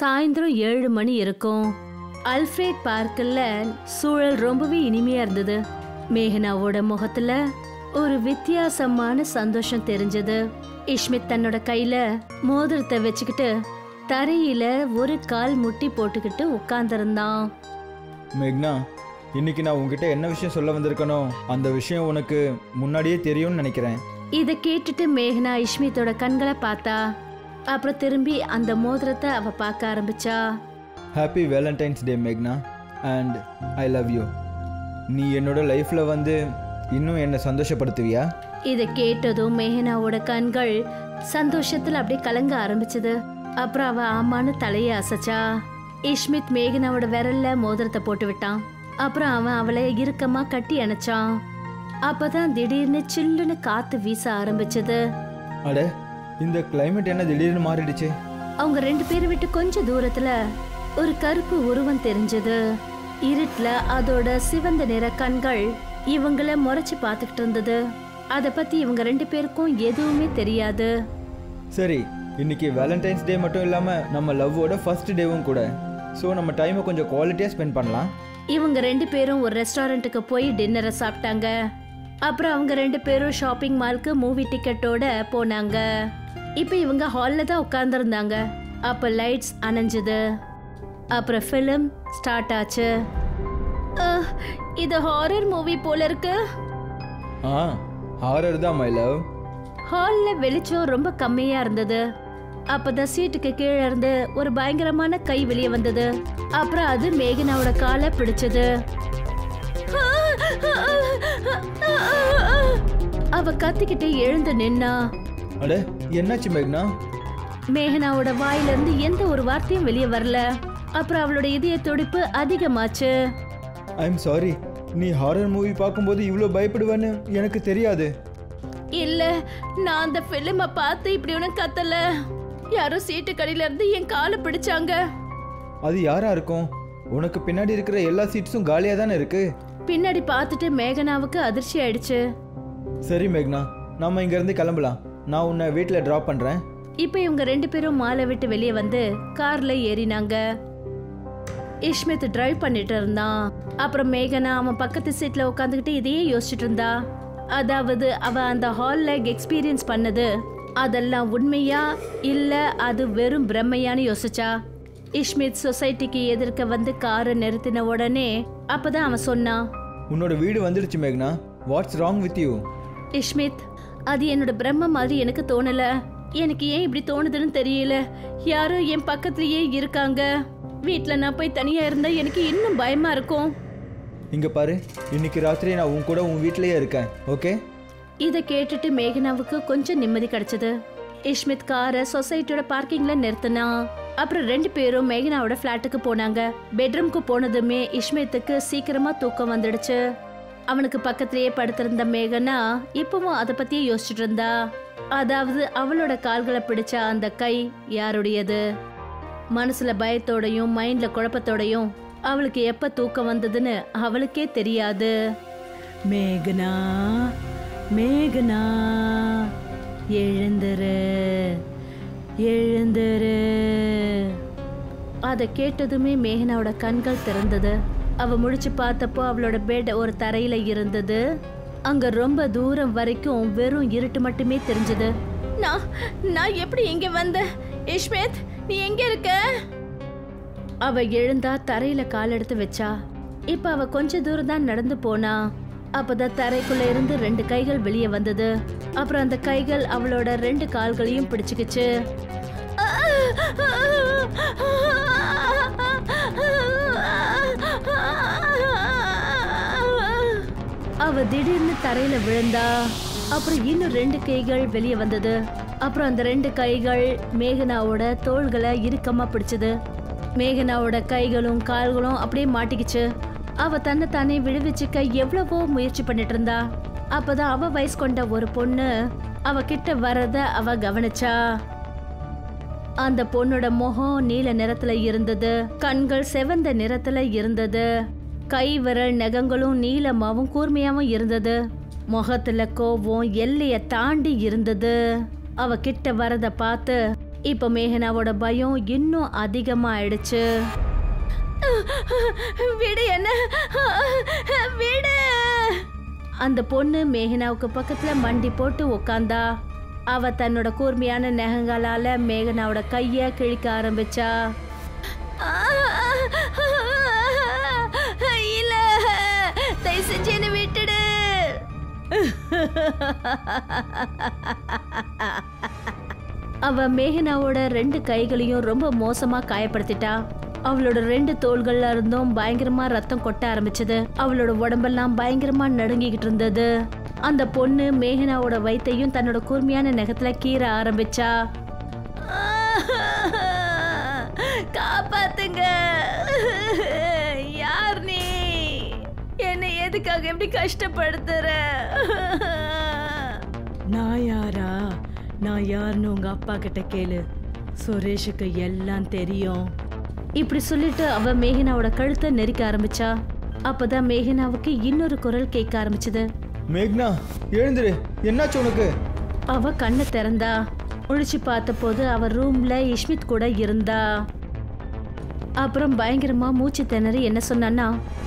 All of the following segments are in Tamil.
சாயந்தரம் ஏழு மணி இருக்கும் அல்ஃபிரேட் பார்க்கில் சூழல் ரொம்பவே இனிமையா இருந்தது மேகனாவோட முகத்துல ஒரு வித்தியாசமான சந்தோஷம் தெரிஞ்சது இஷ்மித் தன்னோட கையில மோதிரத்தை வச்சுக்கிட்டு தரையில ஒரு கால் முட்டி போட்டுக்கிட்டு உட்கார்ந்திருந்தான் மேக்னா இன்னைக்கு நான் உங்ககிட்ட என்ன விஷயம் சொல்ல வந்திருக்கனோ அந்த விஷயம் உனக்கு முன்னாடியே தெரியும்னு நினைக்கிறேன் இதை கேட்டுட்டு மேகனா இஷ்மித்தோட கண்களை பார்த்தா அப்புறம் திரும்பி அந்த மோதிரத்தை அவ பார்க்க ஆரம்பிச்சா ஹாப்பி வேலண்டைன்ஸ் டே மேக்னா அண்ட் ஐ லவ் யூ நீ என்னோட லைஃப்பில் வந்து இன்னும் என்னை சந்தோஷப்படுத்துவியா இதை கேட்டதும் மேகனாவோட கண்கள் சந்தோஷத்துல அப்படியே கலங்க ஆரம்பிச்சது அப்புறம் அவ ஆமான்னு தலைய அசைச்சா இஷ்மித் மேகனாவோட விரல்ல மோதிரத்தை போட்டு விட்டான் அப்புறம் அவன் அவளை இறுக்கமா கட்டி அணைச்சான் அப்பதான் திடீர்னு சில்லுன்னு காத்து வீச ஆரம்பிச்சது அட இந்த climate என்ன திடீர்னு மாறிடுச்சு அவங்க ரெண்டு பேரை விட்டு கொஞ்ச தூரத்துல ஒரு கருப்பு உருவம் தெரிஞ்சது இருட்டுல அதோட சிவந்த நிற கண்கள் இவங்கள முறைச்சு பார்த்துக்கிட்டு இருந்தது அத பத்தி இவங்க ரெண்டு பேருக்கும் எதுவுமே தெரியாது சரி இன்னைக்கு வேலண்டைன்ஸ் டே மட்டும் இல்லாமல் நம்ம லவ்வோட ஃபர்ஸ்ட் டேவும் கூட ஸோ நம்ம டைமை கொஞ்சம் குவாலிட்டியாக ஸ்பெண்ட் பண்ணலாம் இவங்க ரெண்டு பேரும் ஒரு ரெஸ்டாரண்ட்டுக்கு போய் டின்னரை சாப்பிட்டாங்க அப்புறம் அவங்க ரெண்டு பேரும் ஷாப்பிங் மால்க்கு மூவி டிக்கெட்டோட போனாங்க இப்போ இவங்க ஹாலில் தான் உட்கார்ந்துருந்தாங்க அப்போ லைட்ஸ் அணைஞ்சுது அப்புறம் ஃபிலிம் ஸ்டார்ட் ஆச்சு அஹ், இது ஹாரர் மூவி போல இருக்கு ஆ ஹாரர் தான் மை லவ் ஹால்ல வெளிச்சம் ரொம்ப கம்மியா இருந்தது அப்பதான் சீட்டுக்கு கீழே இருந்து ஒரு பயங்கரமான கை வெளியே வந்தது அப்புறம் அது மேகனாவோட காலை பிடிச்சது அவ கத்திக்கிட்டு எழுந்து நின்னா அட என்னாச்சு மேக்னா மேகனாவோட வாயில இருந்து எந்த ஒரு வார்த்தையும் வெளியே வரல அப்புறம் அவளோட இதய துடிப்பு அதிகமாச்சு ஐ எம் சாரி நீ ஹாரர் மூவி பார்க்கும்போது இவ்வளோ பயப்படுவேன்னு எனக்கு தெரியாது இல்ல நான் அந்த பிலிம பார்த்து இப்படி ஒன்றும் கத்தல யாரோ சீட்டு கடையில இருந்து என் காலை பிடிச்சாங்க அது யாரா இருக்கும் உனக்கு பின்னாடி இருக்கிற எல்லா சீட்ஸும் காலியாக தானே இருக்கு பின்னாடி பார்த்துட்டு மேகனாவுக்கு அதிர்ச்சி ஆயிடுச்சு சரி மேக்னா நாம இங்கேருந்து கிளம்பலாம் நான் உன்னை வீட்டில் ட்ராப் பண்ணுறேன் இப்போ இவங்க ரெண்டு பேரும் மாலை விட்டு வெளியே வந்து கார்ல ஏறினாங்க இஷ்மித் டிரைவ் பண்ணிட்டு இருந்தான் அப்புறம் மேகனா அவன் பக்கத்து சீட்ல உட்காந்துக்கிட்டு இதையே யோசிச்சுட்டு இருந்தா அதாவது அவ அந்த ஹால்ல எக்ஸ்பீரியன்ஸ் பண்ணது அதெல்லாம் உண்மையா இல்ல அது வெறும் பிரம்மையான்னு யோசிச்சா இஷ்மித் சொசைட்டிக்கு எதிர்க்க வந்து காரை நிறுத்தின உடனே அப்பதான் அவன் சொன்னான் உன்னோட வீடு வந்துடுச்சு மேக்னா what's wrong with you Ishmit அது என்னோட பிரம்ம மாதிரி எனக்கு தோணல எனக்கு ஏன் இப்படி தோணுதுன்னு தெரியல யாரோ என் பக்கத்துலயே இருக்காங்க வீட்ல நான் போய் தனியா இருந்தா எனக்கு இன்னும் பயமா இருக்கும் இங்கே பாரு இன்னைக்கு ராத்திரி நான் உன் கூட உன் வீட்டிலேயே இருக்கேன் ஓகே இதை கேட்டுட்டு மேகனாவுக்கு கொஞ்சம் நிம்மதி கிடைச்சது இஷ்மித் காரை சொசைட்டியோட பார்க்கிங்ல நிறுத்தினான் அப்புறம் ரெண்டு பேரும் மேகனாவோட ஃப்ளாட்டுக்கு போனாங்க பெட்ரூம்க்கு போனதுமே இஷ்மித்துக்கு சீக்கிரமா தூக்கம் வந்துடுச்சு அவனுக்கு பக்கத்திலேயே படுத்திருந்த மேகனா இப்பவும் அதை பத்தியே யோசிச்சுட்டு இருந்தா அதாவது அவளோட கால்களை பிடிச்ச அந்த கை யாருடையது மனசுல பயத்தோடையும் மைண்ட்ல குழப்பத்தோடையும் அவளுக்கு எப்ப தூக்கம் வந்ததுன்னு அவளுக்கே தெரியாது மேகனா மேகனா எழுந்துரு எழுந்துரு அதை கேட்டதுமே மேகனாவோட கண்கள் திறந்தது அவ முழிச்சு பார்த்தப்போ அவளோட பெட் ஒரு தரையில இருந்தது அங்க ரொம்ப தூரம் வரைக்கும் வெறும் இருட்டு மட்டுமே தெரிஞ்சது நான் நான் எப்படி இங்க வந்த இஷ்மித் நீ எங்க இருக்க அவ எழுந்தா தரையில கால் எடுத்து வச்சா இப்ப அவ கொஞ்ச தூரம் தான் நடந்து போனா அப்பதான் தரைக்குள்ள இருந்து ரெண்டு கைகள் வெளியே வந்தது அப்புறம் அந்த கைகள் அவளோட ரெண்டு கால்களையும் பிடிச்சுக்கிச்சு அவ திடீர்னு தரையில விழுந்தா அப்புறம் இன்னும் ரெண்டு கைகள் வெளியே வந்தது அப்புறம் அந்த ரெண்டு கைகள் மேகனாவோட தோள்களை இறுக்கமா பிடிச்சது மேகனாவோட கைகளும் கால்களும் அப்படியே மாட்டிக்கிச்சு அவ தன்னை தானே விடுவிச்சுக்க எவ்வளவோ முயற்சி பண்ணிட்டு இருந்தா அப்பதான் அவ வயசு கொண்ட ஒரு பொண்ணு அவ கிட்ட வரத அவ கவனிச்சா அந்த பொண்ணோட முகம் நீல நிறத்துல இருந்தது கண்கள் செவந்த நிறத்துல இருந்தது கை விரல் நகங்களும் நீளமாவும் கூர்மையாவும் இருந்தது முகத்துல கோபம் எல்லைய தாண்டி இருந்தது அவ கிட்ட வரத பார்த்து இப்ப மேகனாவோட பயம் இன்னும் அதிகமாயிடுச்சு விடு என்ன விடு அந்த பொண்ணு மேகனாவுக்கு பக்கத்துல மண்டி போட்டு உக்காந்தா அவ தன்னோட கூர்மையான நகங்களால மேகனாவோட கைய கிழிக்க ஆரம்பிச்சா இல்ல தயவு செஞ்சு என்ன விட்டுடு அவ மேகனாவோட ரெண்டு கைகளையும் ரொம்ப மோசமா காயப்படுத்திட்டா அவளோட ரெண்டு தோள்கள்ல இருந்தும் பயங்கரமா ரத்தம் கொட்ட ஆரம்பிச்சது அவளோட உடம்பெல்லாம் பயங்கரமா நடுங்கிக்கிட்டு இருந்தது அந்த பொண்ணு மேகனாவோட வயித்தையும் தன்னோட கூர்மையான நகத்துல கீற ஆரம்பிச்சா காப்பாத்துங்க யார் நீ என்னை எதுக்காக எப்படி கஷ்டப்படுத்துற நான் யாரா நான் யாருன்னு உங்க அப்பா கிட்ட கேளு சுரேஷுக்கு எல்லாம் தெரியும் இப்படி சொல்லிட்டு அவ மேகனாவோட கழுத்தை நெரிக்க ஆரம்பிச்சா அப்பதான் மேகனாவுக்கு இன்னொரு குரல் கேட்க ஆரம்பிச்சது மேக்னா எழுந்துரு என்னாச்சு உனக்கு அவ கண்ணை திறந்தா முழிச்சு பார்த்தபோது அவ ரூம்ல இஷ்மித் கூட இருந்தா அப்புறம் பயங்கரமா மூச்சு திணறி என்ன சொன்னான்னா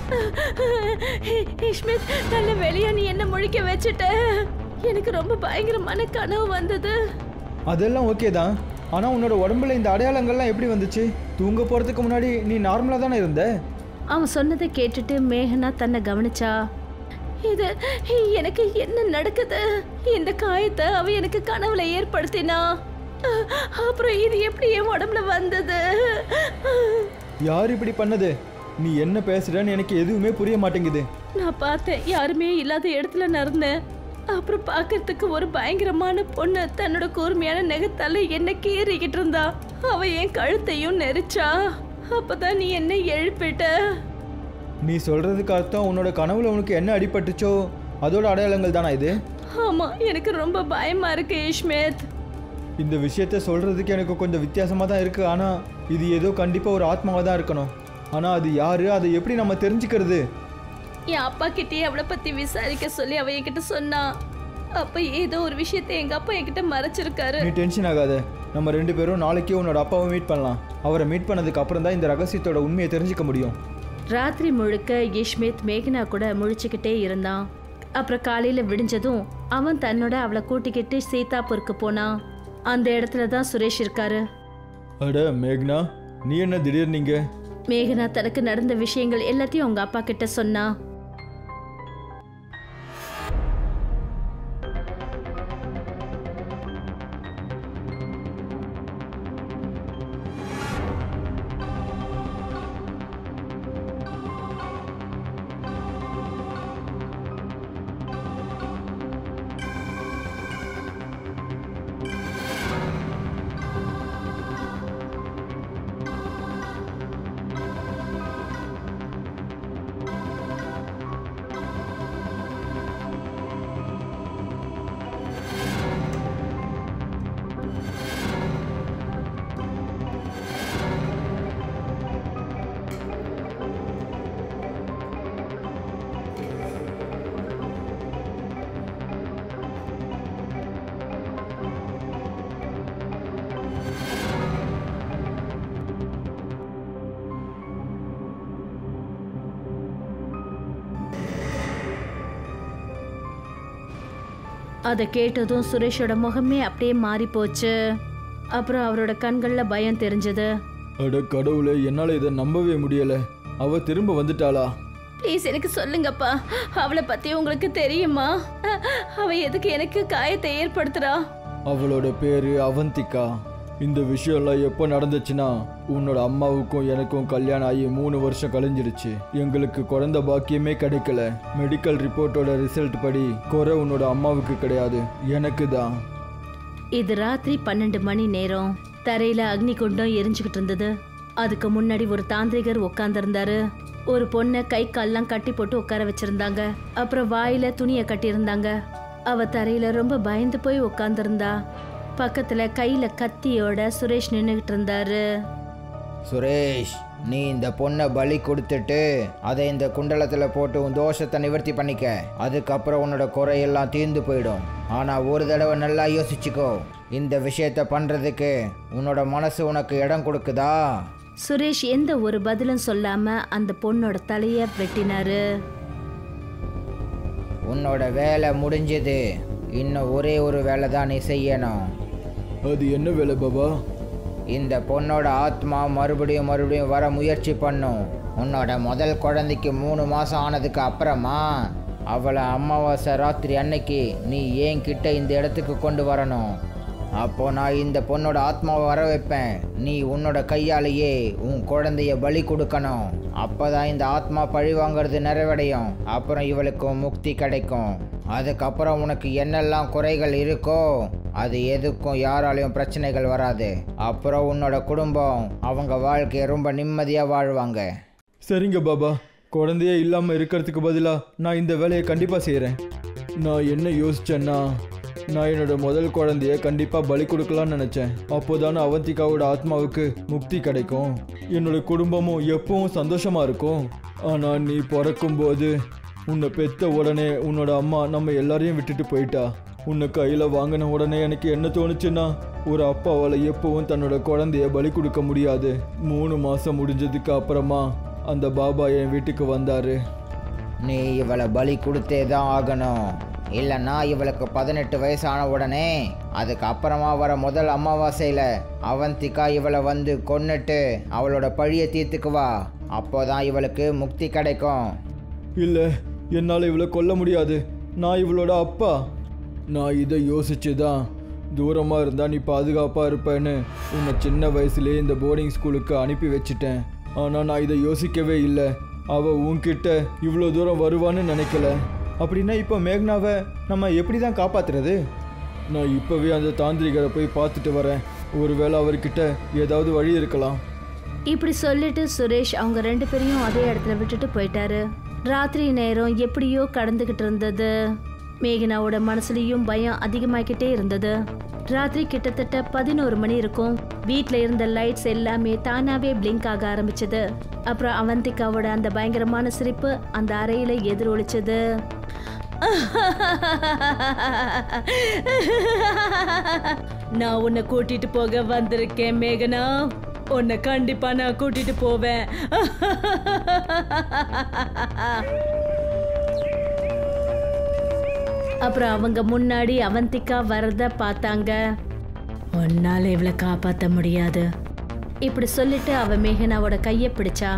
இஷ்மித் நல்ல வெளியே நீ என்ன முழிக்க வச்சுட்ட எனக்கு ரொம்ப பயங்கரமான கனவு வந்தது அதெல்லாம் ஓகே தான் ஆனால் உன்னோட உடம்புல இந்த அடையாளங்கள்லாம் எப்படி வந்துச்சு தூங்க போகிறதுக்கு முன்னாடி நீ நார்மலாக தானே இருந்த அவன் சொன்னதை கேட்டுட்டு மேகனா தன்னை கவனிச்சா இது எனக்கு என்ன நடக்குது இந்த காயத்தை அவ எனக்கு கனவுல ஏற்படுத்தினா அப்புறம் இது எப்படி என் உடம்புல வந்தது யார் இப்படி பண்ணது நீ என்ன பேசுறன்னு எனக்கு எதுவுமே புரிய மாட்டேங்குது நான் பார்த்தேன் யாருமே இல்லாத இடத்துல நடந்தேன் அப்புறம் பார்க்கறதுக்கு ஒரு பயங்கரமான பொண்ணு தன்னோட கூர்மையான நெகத்தால என்ன கீறிக்கிட்டு இருந்தா அவ என் கழுத்தையும் நெரிச்சா அப்பதான் நீ என்ன எழுப்பிட்ட நீ சொல்றதுக்கு அர்த்தம் உன்னோட கனவுல உனக்கு என்ன அடிபட்டுச்சோ அதோட அடையாளங்கள் தானா இது ஆமா எனக்கு ரொம்ப பயமா இருக்கு இஷ்மேத் இந்த விஷயத்த சொல்றதுக்கு எனக்கு கொஞ்சம் வித்தியாசமா தான் இருக்கு ஆனா இது ஏதோ கண்டிப்பா ஒரு ஆத்மாவா தான் இருக்கணும் ஆனா அது யாரு அதை எப்படி நம்ம தெரிஞ்சுக்கிறது என் அப்பா கிட்டே அவளை பத்தி விசாரிக்க சொல்லி அவ என்கிட்ட சொன்னா அப்ப ஏதோ ஒரு விஷயத்தை எங்க அப்பா என்கிட்ட மறைச்சிருக்காரு நீ டென்ஷன் ஆகாத நம்ம ரெண்டு பேரும் நாளைக்கே உன்னோட அப்பாவை மீட் பண்ணலாம் அவரை மீட் பண்ணதுக்கு அப்புறம் தான் இந்த ரகசியத்தோட உண்மையை தெரிஞ்சுக்க முடியும் ராத்திரி முழுக்க யஷ்மித் மேகனா கூட முழிச்சுக்கிட்டே இருந்தான் அப்புறம் காலையில விடிஞ்சதும் அவன் தன்னோட அவளை கூட்டிக்கிட்டு சீதாப்பூருக்கு போனான் அந்த இடத்துல தான் சுரேஷ் இருக்காரு அட மேக்னா நீ என்ன திடீர் நீங்க மேகனா தனக்கு நடந்த விஷயங்கள் எல்லாத்தையும் அவங்க அப்பா கிட்ட சொன்னா அதை கேட்டதும் சுரேஷோட முகமே அப்படியே மாறி போச்சு அப்புறம் அவரோட கண்கள்ல பயம் தெரிஞ்சது அட கடவுளே என்னால் இதை நம்பவே முடியல அவ திரும்ப வந்துட்டாளா ப்ளீஸ் எனக்கு சொல்லுங்கப்பா அவளை பத்தி உங்களுக்கு தெரியுமா அ- அவ எதுக்கு எனக்கு காயத்தை ஏற்படுத்துறா அவளோட பேரு அவந்திகா இந்த விஷயம்லாம் எப்போ நடந்துச்சுன்னா உன்னோட அம்மாவுக்கும் எனக்கும் கல்யாணம் ஆகி மூணு வருஷம் கழிஞ்சிடுச்சு எங்களுக்கு குழந்தை பாக்கியமே கிடைக்கல மெடிக்கல் ரிப்போர்ட்டோட ரிசல்ட் படி குறை உன்னோட அம்மாவுக்கு கிடையாது எனக்கு தான் இது ராத்திரி பன்னெண்டு மணி நேரம் தரையில அக்னி குண்டம் எரிஞ்சுக்கிட்டு இருந்தது அதுக்கு முன்னாடி ஒரு தாந்திரிகர் உட்கார்ந்திருந்தாரு ஒரு பொண்ணை கை கால்லாம் கட்டி போட்டு உட்கார வச்சிருந்தாங்க அப்புறம் வாயில துணியை கட்டியிருந்தாங்க அவ தரையில ரொம்ப பயந்து போய் உட்கார்ந்திருந்தா பக்கத்துல கையில கத்தியோட சுரேஷ் நின்னுகிட்டு இருந்தாரு சுரேஷ் நீ இந்த பொண்ணை பலி கொடுத்துட்டு அதை இந்த குண்டலத்தில் போட்டு உன் தோஷத்தை நிவர்த்தி பண்ணிக்க அதுக்கப்புறம் உன்னோட குறையெல்லாம் தீர்ந்து போயிடும் ஆனால் ஒரு தடவை நல்லா யோசிச்சுக்கோ இந்த விஷயத்த பண்ணுறதுக்கு உன்னோட மனசு உனக்கு இடம் கொடுக்குதா சுரேஷ் எந்த ஒரு பதிலும் சொல்லாம அந்த பொண்ணோட தலைய வெட்டினாரு உன்னோட வேலை முடிஞ்சது இன்னும் ஒரே ஒரு வேலை தான் நீ செய்யணும் அது என்ன வேலை பாபா இந்த பொண்ணோட ஆத்மா மறுபடியும் மறுபடியும் வர முயற்சி பண்ணும் உன்னோட முதல் குழந்தைக்கு மூணு மாதம் ஆனதுக்கு அப்புறமா அவளை அமாவாசை ராத்திரி அன்னைக்கு நீ ஏன் கிட்ட இந்த இடத்துக்கு கொண்டு வரணும் அப்போ நான் இந்த பொண்ணோட ஆத்மாவை வர வைப்பேன் நீ உன்னோட கையாலேயே உன் குழந்தைய பலி கொடுக்கணும் அப்பதான் இந்த ஆத்மா பழி வாங்குறது நிறைவடையும் அப்புறம் இவளுக்கு முக்தி கிடைக்கும் அதுக்கப்புறம் உனக்கு என்னெல்லாம் குறைகள் இருக்கோ அது எதுக்கும் யாராலையும் பிரச்சனைகள் வராது அப்புறம் உன்னோட குடும்பம் அவங்க வாழ்க்கையை ரொம்ப நிம்மதியாக வாழ்வாங்க சரிங்க பாபா குழந்தையே இல்லாமல் இருக்கிறதுக்கு பதிலாக நான் இந்த வேலையை கண்டிப்பாக செய்கிறேன் நான் என்ன யோசிச்சேன்னா நான் என்னோட முதல் குழந்தைய கண்டிப்பாக பலி கொடுக்கலாம்னு நினச்சேன் அப்போதானே அவந்திகாவோட ஆத்மாவுக்கு முக்தி கிடைக்கும் என்னோட குடும்பமும் எப்பவும் சந்தோஷமாக இருக்கும் ஆனால் நீ பிறக்கும்போது உன்னை பெத்த உடனே உன்னோட அம்மா நம்ம எல்லாரையும் விட்டுட்டு போயிட்டா உன்னை கையில் வாங்கின உடனே எனக்கு என்ன தோணுச்சுன்னா ஒரு அப்பாவால் எப்பவும் தன்னோட குழந்தைய பலி கொடுக்க முடியாது மூணு மாதம் முடிஞ்சதுக்கு அப்புறமா அந்த பாபா என் வீட்டுக்கு வந்தாரு நீ இவளை பலி கொடுத்தே தான் ஆகணும் இல்லைன்னா இவளுக்கு பதினெட்டு வயசான உடனே அதுக்கு அப்புறமா வர முதல் அமாவாசையில் அவந்திகா இவளை வந்து கொன்னுட்டு அவளோட பழியை தீர்த்துக்குவா அப்போதான் இவளுக்கு முக்தி கிடைக்கும் இல்லை என்னால் இவளை கொல்ல முடியாது நான் இவளோட அப்பா நான் இதை யோசிச்சு தான் தூரமாக இருந்தால் நீ பாதுகாப்பாக இருப்பேன்னு உன்னை சின்ன வயசுலேயே இந்த போர்டிங் ஸ்கூலுக்கு அனுப்பி வச்சிட்டேன் ஆனால் நான் இதை யோசிக்கவே இல்லை அவள் உன்கிட்ட இவ்வளோ தூரம் வருவான்னு நினைக்கல அப்படின்னா இப்போ மேக்னாவை நம்ம எப்படி தான் காப்பாத்துறது நான் இப்போவே அந்த தாந்திரிகரை போய் பார்த்துட்டு வரேன் ஒருவேளை அவர்கிட்ட ஏதாவது வழி இருக்கலாம் இப்படி சொல்லிட்டு சுரேஷ் அவங்க ரெண்டு பேரையும் அதே இடத்துல விட்டுட்டு போயிட்டாரு ராத்திரி நேரம் எப்படியோ கடந்துகிட்டு இருந்தது மேகனாவோட மனசுலயும் பயம் அதிகமாகிக்கிட்டே இருந்தது ராத்திரி கிட்டத்தட்ட பதினோரு மணி இருக்கும் வீட்ல இருந்த லைட்ஸ் எல்லாமே தானாவே பிளிங்க் ஆக ஆரம்பிச்சது அப்புறம் அவந்திகாவோட அந்த பயங்கரமான சிரிப்பு அந்த அறையில எதிரொலிச்சது நான் உன்னை கூட்டிட்டு போக வந்திருக்கேன் மேகனா உன்னை கண்டிப்பா நான் கூட்டிட்டு போவேன் அப்புறம் அவங்க முன்னாடி அவந்திகா வரத பார்த்தாங்க உன்னால இவளை காப்பாத்த முடியாது இப்படி சொல்லிட்டு அவ மேகனாவோட கையை பிடிச்சா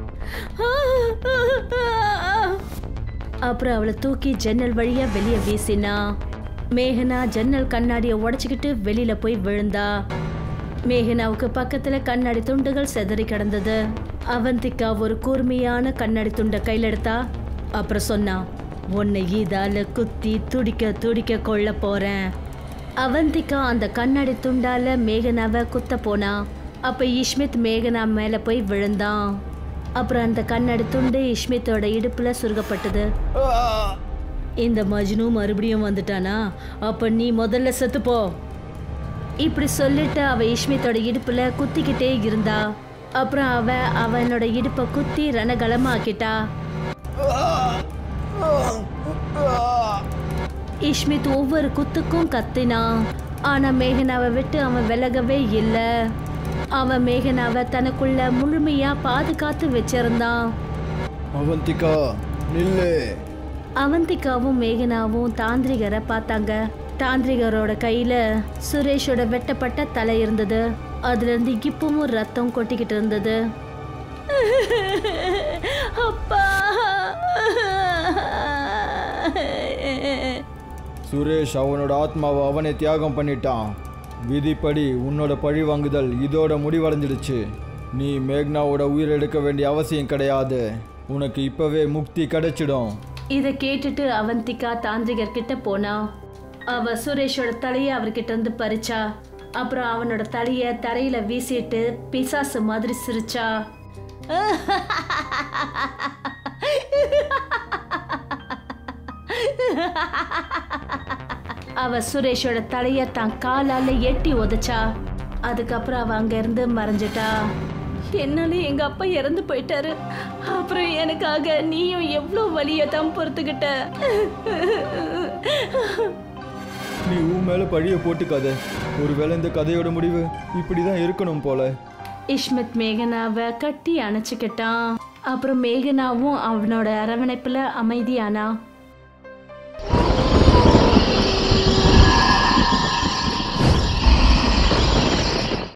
அப்புறம் அவளை தூக்கி ஜன்னல் வழியா வெளியே வீசினா மேகனா ஜன்னல் கண்ணாடியை உடைச்சிக்கிட்டு வெளியில போய் விழுந்தா மேகனாவுக்கு பக்கத்துல கண்ணாடி துண்டுகள் செதறி கிடந்தது அவந்திகா ஒரு கூர்மையான கண்ணாடி துண்டை கையில் எடுத்தா அப்புறம் சொன்னா உன்னை இதால குத்தி துடிக்க துடிக்க கொள்ள போறேன் அவந்திகா அந்த கண்ணாடி துண்டால மேகனாவை குத்த போனா அப்ப இஷ்மித் மேகனா மேல போய் விழுந்தான் அப்புறம் அந்த கண்ணாடி துண்டு இஷ்மித்தோட இடுப்புல சுருகப்பட்டது இந்த மஜ்னு மறுபடியும் வந்துட்டானா அப்ப நீ முதல்ல செத்து போ இப்படி சொல்லிட்டு அவ இஷ்மித்தோட இடுப்புல குத்திக்கிட்டே இருந்தா அப்புறம் அவ அவனோட இடுப்பை குத்தி ரணகலமாக்கிட்டா இஷ்மித் ஒவ்வொரு குத்துக்கும் கத்தினான் ஆனா மேகனாவை விட்டு அவன் விலகவே இல்லை அவன் மேகனாவை தனக்குள்ள முழுமையா பாதுகாத்து வச்சிருந்தான் அவந்திகா நில்லு அவந்திகாவும் மேகனாவும் தாந்திரிகரை பார்த்தாங்க தாந்திரிகரோட கையில சுரேஷோட வெட்டப்பட்ட தலை இருந்தது அதுல இருந்து இப்பவும் ரத்தம் கொட்டிக்கிட்டு இருந்தது அப்பா சுரேஷ் அவனோட ஆத்மாவை அவனே தியாகம் பண்ணிட்டான் விதிப்படி உன்னோட பழி வாங்குதல் இதோட முடிவடைஞ்சிடுச்சு நீ மேக்னாவோட உயிர் எடுக்க வேண்டிய அவசியம் கிடையாது உனக்கு இப்பவே முக்தி கிடைச்சிடும் இத கேட்டுட்டு அவந்திகா தாந்திரிகர் கிட்ட போனா அவ சுரேஷோட தலைய அவர்கிட்ட இருந்து பறிச்சா அப்புறம் அவனோட தலைய தரையில வீசிட்டு பிசாசு மாதிரி சிரிச்சா அவ சுரேஷோட தலைய தான் காலால எட்டி உதைச்சா அதுக்கப்புறம் அவ அங்க இருந்து மறைஞ்சிட்டா என்னால எங்க அப்பா இறந்து போயிட்டாரு அப்புறம் எனக்காக நீயும் எவ்வளோ வலியை தான் பொறுத்துக்கிட்ட நீ உன் மேலே பழிய போட்டுக்காத ஒருவேளை இந்த கதையோட முடிவு இப்படி தான் இருக்கணும் போல இஷ்மத் மேகனாவை கட்டி அணைச்சுக்கிட்டான் அப்புறம் மேகனாவும் அவனோட அரவணைப்புல அமைதியானா